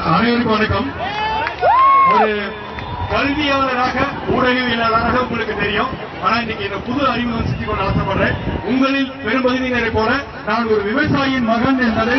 அனைவருக்கும் வணக்கம் ஒரு கல்வியாளராக ஊடகவியலாளராக உங்களுக்கு தெரியும் ஆனா இன்னைக்கு இந்த புது அறிமுகம் செஞ்சு கொண்டு ஆசைப்படுறேன் உங்களில் பெரும்பகுதியினரை போல நான் ஒரு விவசாயியின் மகன் என்பதை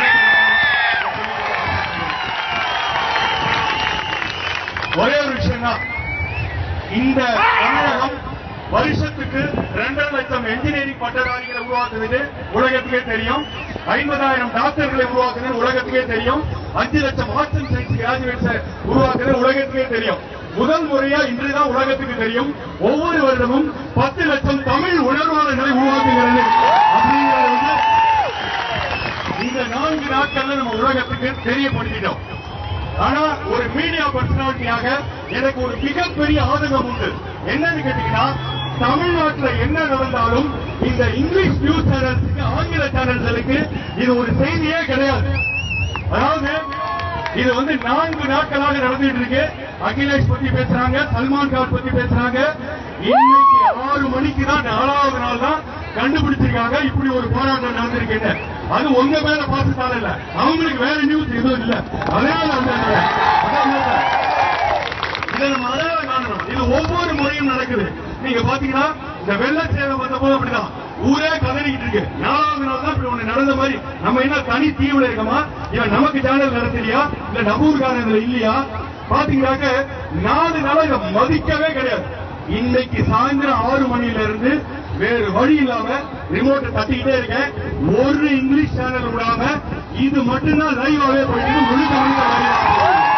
ஒரே ஒரு விஷயம் தான் இந்த தமிழகம் வருஷத்துக்கு ரெண்டரை லட்சம் என்ஜினியரிங் பட்டதாரிகளை உருவாக்குவது உலகத்துக்கே தெரியும் ஐம்பதாயிரம் டாக்டர்களை உருவாக்குறது உலகத்துக்கே தெரியும் அஞ்சு லட்சம் ஆர்ட்ஸ் அண்ட் சயின்ஸ் கிராஜுவேட்ஸ் உருவாக்குறது உலகத்துக்கே தெரியும் முதல் முறையா இன்றுதான் உலகத்துக்கு தெரியும் ஒவ்வொரு வருடமும் பத்து லட்சம் தமிழ் உணர்வாளர்களை உருவாக்குகிறது அப்படிங்கிறது வந்து இந்த நான்கு நாட்கள்ல நம்ம உலகத்துக்கு தெரியப்படுத்திட்டோம் ஆனா ஒரு மீடியா பர்சனாலிட்டியாக எனக்கு ஒரு மிகப்பெரிய ஆதங்கம் உண்டு என்னன்னு கேட்டீங்கன்னா தமிழ்நாட்டுல என்ன நடந்தாலும் இந்த இங்கிலீஷ் நியூஸ் சேனல்ஸுக்கு ஆங்கில சேனல்களுக்கு இது ஒரு செய்தியே கிடையாது அதாவது இது வந்து நான்கு நாட்களாக நடந்துட்டு இருக்கு அகிலேஷ் பத்தி பேசுறாங்க சல்மான் கான் பத்தி பேசுறாங்க இன்னைக்கு ஆறு மணிக்கு தான் நாலாவது நாள் தான் கண்டுபிடிச்சிருக்காங்க இப்படி ஒரு போராட்டம் நடந்திருக்குன்னு அது உங்க மேல பார்த்துட்டால இல்ல அவங்களுக்கு வேற நியூஸ் எதுவும் இல்ல அதனால அந்த அதான் சொல்றேன். இதை நம்ம அடையாளம் காணணும் இது ஒவ்வொரு முறையும் நடக்குது நீங்க பாத்தீங்கன்னா இந்த வெள்ள சேதம் வந்த போது அப்படிதான் ஊரே கதறிக்கிட்டு இருக்கு நாலாவது நாள் தான் இப்படி ஒண்ணு நடந்த மாதிரி நம்ம என்ன தனி தீவுல இருக்கோமா இல்ல நமக்கு சேனல் நடத்தலையா இல்ல நம்ம ஊர்காரங்கள இல்லையா பாத்தீங்கன்னாக்க நாலு நாளா இதை மதிக்கவே கிடையாது இன்னைக்கு சாயந்தரம் ஆறு மணில இருந்து வேறு வழி இல்லாம ரிமோட்டை தட்டிக்கிட்டே இருக்கேன் ஒரு இங்கிலீஷ் சேனல் விடாம இது மட்டும்தான் லைவாவே போயிட்டு முழுக்க முழுக்க live ஆ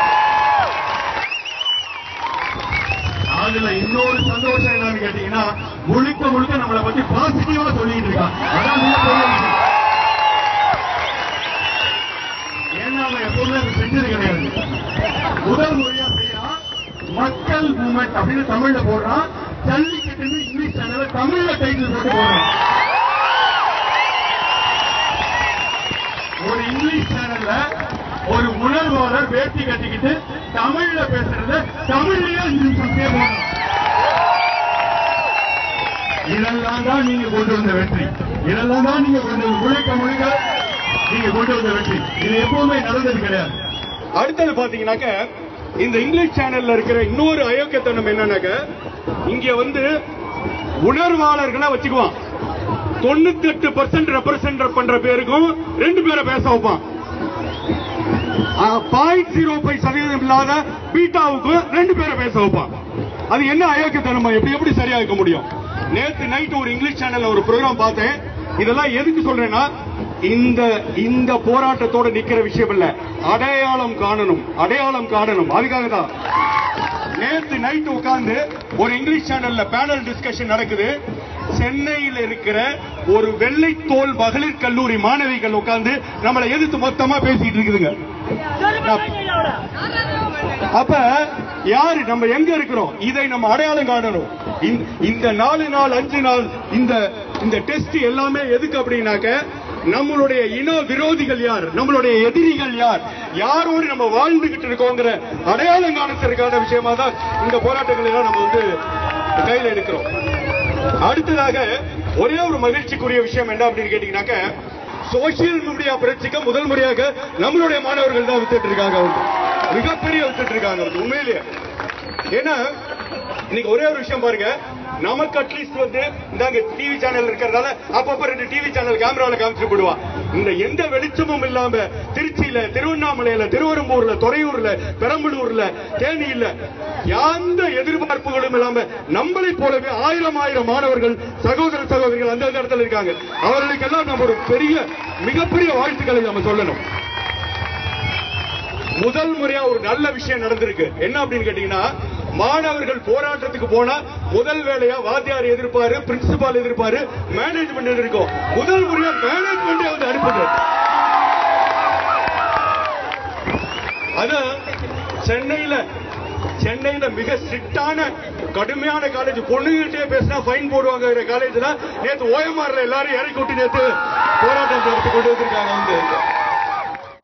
அதுல இன்னொரு சந்தோஷம் என்னன்னு கேட்டீங்கன்னா முழுக்க முழுக்க நம்மளை பத்தி பாசிட்டிவா சொல்லிட்டு இருக்கான் அதான் மிகப்பெரிய விஷயம். ஏன்னா அவன் எப்பவுமே அது செஞ்சது கிடையாது முதல் முறையா செய்யறான் மக்கள் மூமெண்ட் அப்படின்னு தமிழ்ல போடுறான் ஜல்லிக்கட்டுன்னு இங்கிலீஷ் சேனல்ல தமிழ்ல டைட்டில் போட்டு போடுறான் ஒரு இங்கிலீஷ் சேனல்ல ஒரு உணர்வாளர் வேட்டி கட்டிக்கிட்டு தமிழ்ல பேசுறத தமிழ்லயே அஞ்சு நிமிஷம் கேட்கணும் இதெல்லாம் தான் நீங்க கொண்டு வந்த வெற்றி இதெல்லாம் தான் நீங்க கொண்டு வந்த முழுக்க முழுக்க நீங்க கொண்டு வந்த வெற்றி இது எப்பவுமே நடந்தது கிடையாது அடுத்தது பாத்தீங்கன்னாக்க இந்த இங்கிலீஷ் சேனல்ல இருக்கிற இன்னொரு அயோக்கியத்தனம் என்னன்னாக்க இங்க வந்து உணர்வாளர்களை வச்சுக்குவான் தொண்ணூத்தி எட்டு பர்சன்ட் ரெப்ரசென்ட் பண்ற பேருக்கும் ரெண்டு பேரை பேச வைப்பான் பாயிண்ட் ஜீரோ ஃபைவ் சதவீதம் இல்லாத பீட்டாவுக்கு ரெண்டு பேரை பேச வைப்பான் அது என்ன அயோக்கியத்தனமா எப்படி எப்படி சரியா இருக்க முடியும் நேத்து நைட் ஒரு இங்கிலீஷ் சேனல்ல ஒரு ப்ரோக்ராம் பார்த்தேன் இதெல்லாம் எதுக்கு சொல்றேன்னா இந்த இந்த போராட்டத்தோட நிக்கிற விஷயம் இல்ல அடையாளம் காணணும் அடையாளம் காணணும் அதுக்காக தான் நேத்து நைட் உட்கார்ந்து ஒரு இங்கிலீஷ் சேனல்ல பேனல் டிஸ்கஷன் நடக்குது சென்னையில் இருக்கிற ஒரு வெள்ளைத்தோல் மகளிர் கல்லூரி மாணவிகள் உட்கார்ந்து நம்மளை எதிர்த்து மொத்தமா பேசிட்டு இருக்குதுங்க அப்ப யாரு நம்ம எங்க இருக்கிறோம் இதை நம்ம அடையாளம் காணணும் இந்த- இந்த நாலு நாள் அஞ்சு நாள் இந்த இந்த டெஸ்ட் எல்லாமே எதுக்கு அப்படின்னாக்க நம்மளுடைய இன விரோதிகள் யார் நம்மளுடைய எதிரிகள் யார் யாரோடு நம்ம வாழ்ந்துகிட்டு இருக்கோங்கிற அடையாளம் காணத்திற்கான விஷயமா தான் இந்த போராட்டங்களை எல்லாம் நம்ம வந்து கையில எடுக்கிறோம் அடுத்ததாக ஒரே ஒரு மகிழ்ச்சிக்குரிய விஷயம் என்ன அப்படின்னு கேட்டீங்கன்னாக்க சோசியல் மீடியா புரட்சிக்கு முதல் முறையாக நம்மளுடைய மாணவர்கள் தான் வித்துட்டு இருக்காங்க வந்து மிகப்பெரிய வித்துட்டு இருக்காங்க வந்து உண்மையிலேயே ஏன்னா இன்னைக்கு ஒரே ஒரு விஷயம் பாருங்க நமக்கு அட்லீஸ்ட் வந்து இந்தாங்க டிவி சேனல் இருக்கிறதால அப்பப்ப ரெண்டு டிவி சேனல் கேமரால காமிச்சு போடுவான் இந்த எந்த வெளிச்சமும் இல்லாம திருச்சியில திருவண்ணாமலையில திருவரம்பூர்ல துறையூர்ல பெரம்பலூர்ல தேனியில எந்த எதிர்பார்ப்புகளும் இல்லாம நம்மளை போலவே ஆயிரம் ஆயிரம் மாணவர்கள் சகோதர சகோதரிகள் அந்த இடத்துல இருக்காங்க அவர்களுக்கெல்லாம் நம்ம ஒரு பெரிய மிகப்பெரிய வாழ்த்துக்களை நம்ம சொல்லணும் முதல் முறையா ஒரு நல்ல விஷயம் நடந்திருக்கு என்ன அப்படின்னு கேட்டீங்கன்னா மாணவர்கள் போராட்டத்துக்கு போனா முதல் வேலையா வாத்தியார் எதிர்ப்பாரு பிரின்சிபால் எதிர்ப்பாரு மேனேஜ்மெண்ட் இருக்கும் முதல் முறையா மேனேஜ்மெண்ட் வந்து அனுப்புது அது சென்னையில சென்னையில மிக ஸ்ட்ரிக்டான கடுமையான காலேஜ் பொண்ணுகிட்டே பேசினா ஃபைன் போடுவாங்க காலேஜ்ல நேத்து ஓஎம்ஆர்ல எல்லாரும் இறக்கி விட்டு நேத்து போராட்டம் நடத்தி கொண்டு வந்திருக்காங்க வந்து